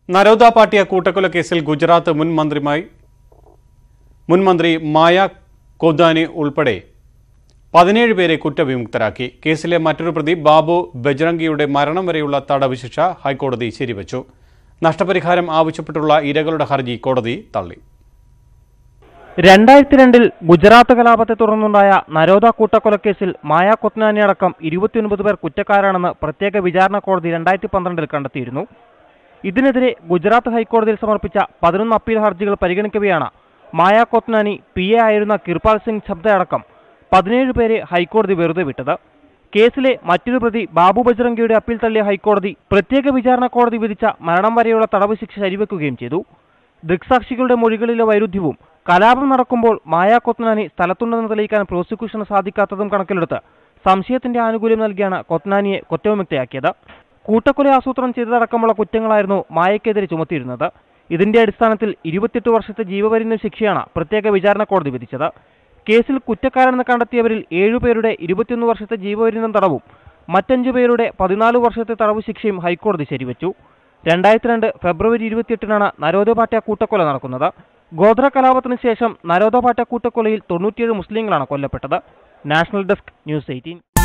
നരോദ പാട്ടിയ കൂട്ടക്കൊല കേസിൽ ഗുജറാത്ത് മുൻ മന്ത്രിമായി മുൻ മന്ത്രി മായ കോദാനി ഉൾപ്പെടെ പതിനേഴ് പേരെ കുറ്റവിമുക്തരാക്കി കേസിലെ മറ്റൊരു പ്രതി ബാബു ബജ്രംഗിയുടെ മരണം വരെയുള്ള തടവ് ശിക്ഷ ഹൈക്കോടതി ശരിവച്ചു നഷ്ടപരിഹാരം ആവശ്യപ്പെട്ടുള്ള ഇരകളുടെ ഹർജി കോടതി തള്ളി രണ്ടായിരത്തി രണ്ടിൽ ഗുജറാത്ത് കലാപത്തെ തുടർന്നുണ്ടായ നരോദ കൂട്ടക്കൊലക്കേസിൽ മായ കൊത്നാനി അടക്കം ഇരുപത്തിയൊൻപത് പേർ കുറ്റക്കാരാണെന്ന് പ്രത്യേക വിചാരണ കോടതി രണ്ടായിരത്തി പന്ത്രണ്ടിൽ കണ്ടെത്തിയിരുന്നു ഇതിനെതിരെ ഗുജറാത്ത് ഹൈക്കോടതിയിൽ സമർപ്പിച്ച പതിനൊന്ന് അപ്പീൽ ഹർജികൾ പരിഗണിക്കവെയാണ് മായ കൊത്നാനി പി എ ആയിരുന്ന കിർപാൽ സിംഗ് ഛബ്ദ അടക്കം പതിനേഴ് പേരെ ഹൈക്കോടതി വെറുതെ വിട്ടത് കേസിലെ മറ്റൊരു പ്രതി ബാബു ബജ്രംഗിയുടെ അപ്പീൽ തള്ളിയ ഹൈക്കോടതി പ്രത്യേക വിചാരണ കോടതി വിധിച്ച മരണം വരെയുള്ള തടവ് ശിക്ഷ ശരിവെക്കുകയും ചെയ്തു ദൃക്സാക്ഷികളുടെ മൊഴികളിലെ വൈരുദ്ധ്യവും കലാപം നടക്കുമ്പോൾ മായ കൊത്നാനി സ്ഥലത്തുണ്ടെന്ന് തെളിയിക്കാൻ പ്രോസിക്യൂഷന് സാധിക്കാത്തതും കണക്കിലെടുത്ത് സംശയത്തിന്റെ ആനുകൂല്യം നൽകിയാണ് കൊത്നാനിയെ കുറ്റവിമുക്തയാക്കിയത് കൂട്ടക്കൊല ആസൂത്രണം ചെയ്തതടക്കമുള്ള കുറ്റങ്ങളായിരുന്നു മായയ്ക്കെതിരെ ചുമത്തിയിരുന്നത് ഇതിന്റെ അടിസ്ഥാനത്തിൽ ഇരുപത്തെട്ട് വർഷത്തെ ജീവപര്യന്തം ശിക്ഷയാണ് പ്രത്യേക വിചാരണ കോടതി വിധിച്ചത് കേസിൽ കുറ്റക്കാരെന്ന് കണ്ടെത്തിയവരിൽ ഏഴുപേരുടെ ഇരുപത്തിയൊന്ന് വർഷത്തെ ജീവപര്യന്തം തടവും മറ്റഞ്ചു പേരുടെ പതിനാല് വർഷത്തെ തടവ് ശിക്ഷയും ഹൈക്കോടതി ശരിവച്ചു രണ്ടായിരത്തി രണ്ട് ഫെബ്രുവരി ഇരുപത്തിയെട്ടിനാണ് നരോദപാറ്റ കൂട്ടക്കൊല നടക്കുന്നത് ഗോത്ര കലാപത്തിന് ശേഷം നരോദപാറ്റ കൂട്ടക്കൊലയിൽ തൊണ്ണൂറ്റിയേഴ് മുസ്ലിങ്ങളാണ് കൊല്ലപ്പെട്ടത് നാഷണൽ ഡെസ്ക് ന്യൂസ് എയ്റ്റീൻ